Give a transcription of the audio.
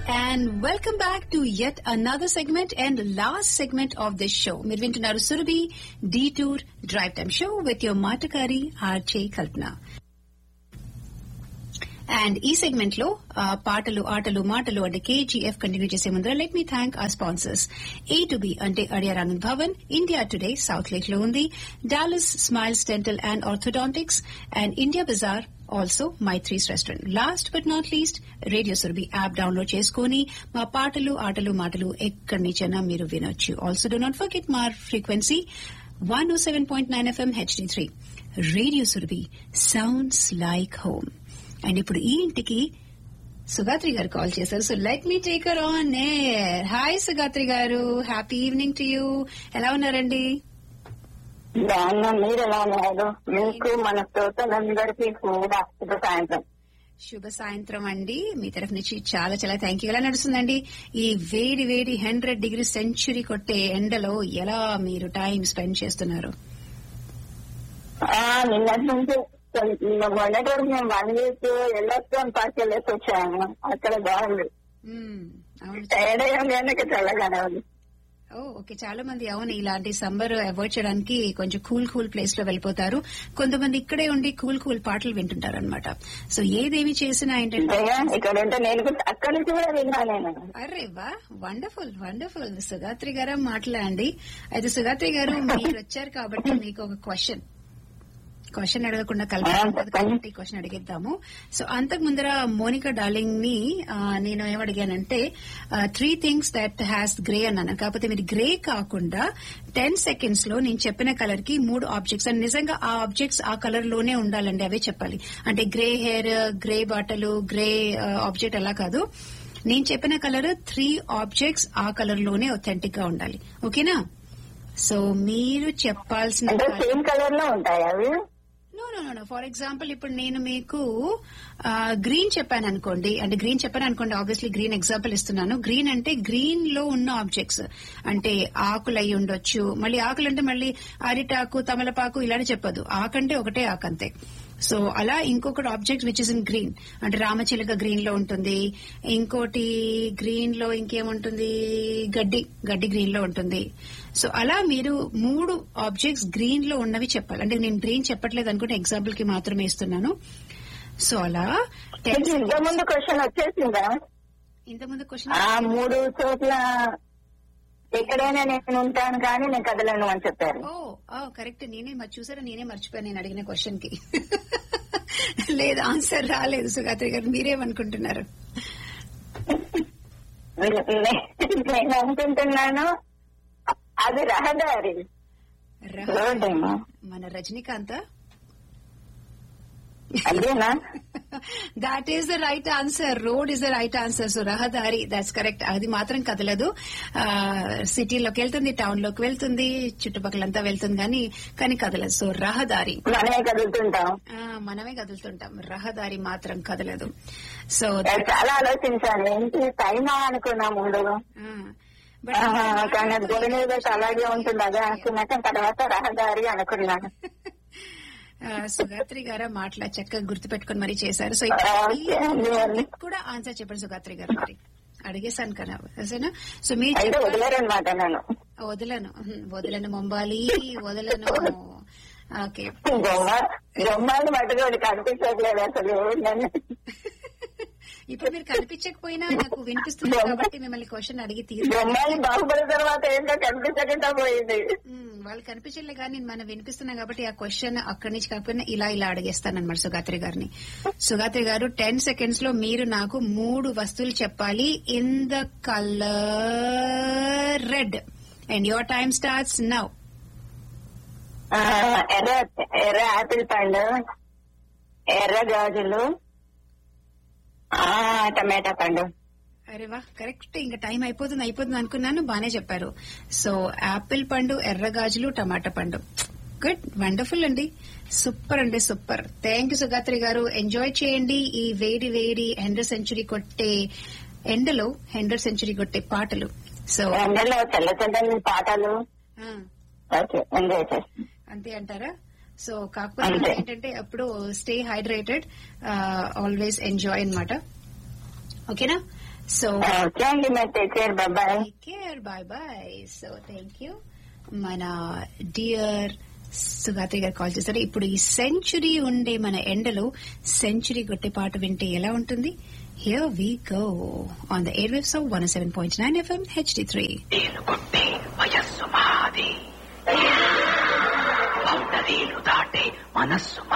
and welcome back to yet another segment and last segment of this show. మీరు వింటున్నారు Surabhi detour drive time show with your మాటకారి RJ Kalpana and ఈ segment లో ఆ, పాటలు ఆటలు మాటలు అంటే కేజీఎఫ్ కంటిన్యూ చేసే ముందర let me thank uh sponsors A to B అంటే Adyar Anand Bhavan India Today South Lake లో ఉంది Dallas Smiles Dental and Orthodontics and India Bazaar also Maitri's restaurant last but not least radio Surabhi app download చేసుకుని మా పాటలు ఆటలు మాటలు ఎక్కడి నుంచైనా మీరు వినొచ్చు also do not forget our frequency one oh seven point nine FM HD three radio Surabhi sounds like home and ఇప్పుడు ఈ ఇంటికి సుగాత్రి గారు కాల్ చేశారు so let me take her on hi Sugatri garu happy evening to you ఎలా ఉన్నారండి బాగున్నాం మీరు ఎలా ఉన్నారు మీకు మన శ్రోతలందరికీ కూడా శుభ సాయంత్రం శుభ సాయంత్రం అండి మీ తరఫు నుంచి చాలా చాలా థ్యాంక్ యూ ఎలా నడుస్తుందండి ఈ వేడి వేడి హండ్రెడ్ డిగ్రీ సెంచురీ కొట్టే ఎండలో ఎలా మీరు టైం స్పెండ్ చేస్తున్నారు ఆ నిన్నటి నుంచి మొన్నటి వరకు మేము వన్ వీక్ ఎల్లొస్తాం పార్క్ వెళ్ళేసి వచ్చాము అక్కడ బాగుంది మ్మ్. అవును టైర్డ్ అయ్యాం కానీ ఇక్కడ చల్లగానే ఉంది ఓ ఓకే చాలా మంది అవును ఇలాంటి సమ్మర్ అవాయిడ్ చేయడానికి కొంచెం కూల్ కూల్ ప్లేస్ లో వెళ్ళిపోతారు కొంతమంది ఇక్కడే ఉండి కూల్ కూల్ పాటలు వింటుంటారు అనమాట సో ఏదేమి చేసినా ఏంటంటే అయ్యా, ఇక్కడ ఉంటే నేను కూడా అక్కడి నుంచి కూడా విన్నా నేను అరే వా వండర్ఫుల్ వండర్ఫుల్ సుగాత్రి గారు మాట్లాడండి అయితే సుగాత్రి గారు మీరు వచ్చారు కాబట్టి మీకు ఒక క్వశ్చన్ క్వశ్చన్ అడగకుండా కల్పించదు కాబట్టి క్వశ్చన్ అడిగిద్దాము సో అంతకు ముందర మోనికా డార్లింగ్ ని ఆ, నేను ఏమడిగానంటే three things that has grey అన్నాను కాకపోతే మీరు గ్రే కాకుండా టెన్ సెకండ్స్ లో నేను చెప్పిన కలర్ కి మూడు ఆబ్జెక్ట్స్ అండ్ నిజంగా ఆ ఆబ్జెక్ట్స్ ఆ కలర్ లోనే ఉండాలండి అవే చెప్పాలి అంటే గ్రే హెయిర్ గ్రే బట్టలు గ్రే ఆబ్జెక్ట్ అలా కాదు నేను చెప్పిన కలర్ త్రీ ఆబ్జెక్ట్స్ ఆ కలర్ లోనే ఒథెంటిక్ గా ఉండాలి ఓకేనా సో మీరు చెప్పాల్సిన అంటే సేమ్ కలర్ లో ఉంటాయి అవి no no no for example ఇప్పుడు నేను మీకు గ్రీన్ చెప్పాను అనుకోండి అంటే గ్రీన్ చెప్పాను అనుకోండి ఆబ్వియస్లీ గ్రీన్ ఎగ్జాంపుల్ ఇస్తున్నాను గ్రీన్ అంటే గ్రీన్ లో ఉన్న ఆబ్జెక్ట్స్ అంటే ఆకులు అయి ఉండొచ్చు మళ్ళీ ఆకులు అంటే మళ్ళీ అరిటాకు తమలపాకు ఇలానే చెప్పదు ఆకంటే ఒకటే ఆకంతే సో అలా ఇంకొకటి object which is in green అంటే రామచిలక గ్రీన్ లో ఉంటుంది ఇంకోటి గ్రీన్ లో ఇంకేముంటుంది గడ్డి గడ్డి గ్రీన్ లో ఉంటుంది సో అలా మీరు మూడు ఆబ్జెక్ట్స్ గ్రీన్ లో ఉన్నవి చెప్పాలి అంటే నేను గ్రీన్ చెప్పట్లేదు అనుకుంటే ఎగ్జాంపుల్ కి మాత్రమే ఇస్తున్నాను సో అలా టెన్ మీకు ఇంత ముందు క్వశ్చన్ వచ్చేసిందా ఇంతకుముందు ఆ క్వశ్చన్ మూడు చోట్ల ఎక్కడైనా నేను ఉంటాను కానీ నేను కదలను అని చెప్పారు ఓ ఓ కరెక్ట్ నేనే మరి చూసారా నేనే మర్చిపోయాను నేను అడిగిన క్వశ్చన్ కి లేదు ఆన్సర్ రాలేదు సుగాత్రి గారు మీరేమనుకుంటున్నారు నేను అనుకుంటున్నాను అది రహదారి రా- రోడ్డేమో మన రజనీకాంత్ అదేనా that is the right answer road is the right answer so రహదారి దాట్స్ కరెక్ట్ అది మాత్రం కదలదు సిటీలోకి వెళ్తుంది టౌన్ లోకి వెళ్తుంది చుట్టుపక్కలంతా వెళ్తుంది కానీ కానీ కదలదు సో రహదారి మనమే కదులుతుంటాం ఆ, మనమే కదులుతుంటాం రహదారి మాత్రం కదలదు సో నేను చాలా ఆలోచించాను ఏంటి టైమా అనుకున్నా ముందు ఆహా, కానీ అది గోడ మీద అలాగే ఉంటుంది అదే అనుకున్నాక తర్వాత రహదారి అనుకున్నాను సుగాత్రి గారు మాటల చక్కగా గుర్తుపెట్టుకుని మరీ చేశారు సో ఆ, ఓకే అండి, మరి. ఇప్పుడు కూడా ఆన్సర్ చెప్పండి సుగాత్రి గారు మరి అడిగేశాను కదా సరేనా సో మీరు అయితే చెప్పాలి. వదిలేరనమాట నన్ను వదలను ఉహుం, వదలను మొంబాలి వదలను ఓకే బొమ్మ బొమ్మలు పట్టుకోండి కనిపించట్లేదు అసలు నన్ను ఇప్పుడు మీరు కనిపించకపోయినా నాకు వినిపిస్తుంది కాబట్టి మిమ్మల్ని క్వశ్చన్ అడిగి తీరు బొమ్మలు బాగుపడిన తర్వాత ఏంటో కనిపించకుండా పోయింది వాళ్ళు కనిపించలే కానీ మనం వినిపిస్తున్నాం కాబట్టి ఆ క్వశ్చన్ అక్కడి నుంచి కాకపోయినా ఇలా ఇలా అడిగేస్తాను అనమాట సుగాత్రి గారిని సుగాత్రి గారు టెన్ సెకండ్స్ లో మీరు నాకు మూడు వస్తువులు చెప్పాలి in the colour red and your time starts now ఆ, ఎర్ర ఎర్ర ఆపిల్ పండు ఎర్ర గాజులు ఆ టమాటా పండు అరే వా కరెక్ట్ ఇంకా టైం అయిపోతుంది అయిపోతుంది అనుకున్నాను బానే చెప్పారు సో యాపిల్ పండు ఎర్ర గాజులు టమాటా పండు గుడ్ వండర్ఫుల్ అండి సూపర్ అండి super thank you Sugatri garu enjoy చేయండి ఈ వేడి వేడి హండ్రెడ్ సెంచురీ కొట్టే ఎండలో హండ్రెడ్ సెంచురీ కొట్టే పాటలు సో ఎండలో తెల్ల తెల్లని పాటలు ఆ, ఓకే ఎంజాయ్ చేస్తాం అంతే అంటారా సో కాకపోతే అంతే. ఏంటంటే అప్పుడు స్టే హైడ్రేటెడ్ ఆల్వేస్ ఎంజాయ్ అన్నమాట ఓకేనా సో ఓకే అండి మరి take care bye take care bye bye so thank you మన డియర్ సుగాత్రి గారు కాల్ చేశారు ఇప్పుడు ఈ సెంచురీ ఉండే మన ఎండలో సెంచురీ కొట్టే పాట వింటే ఎలా ఉంటుంది here we go on the airwaves of one seven point nine FM HD three నేను కొట్టే వయస్సు మాది బౌండరీలు దాటే మనస్సు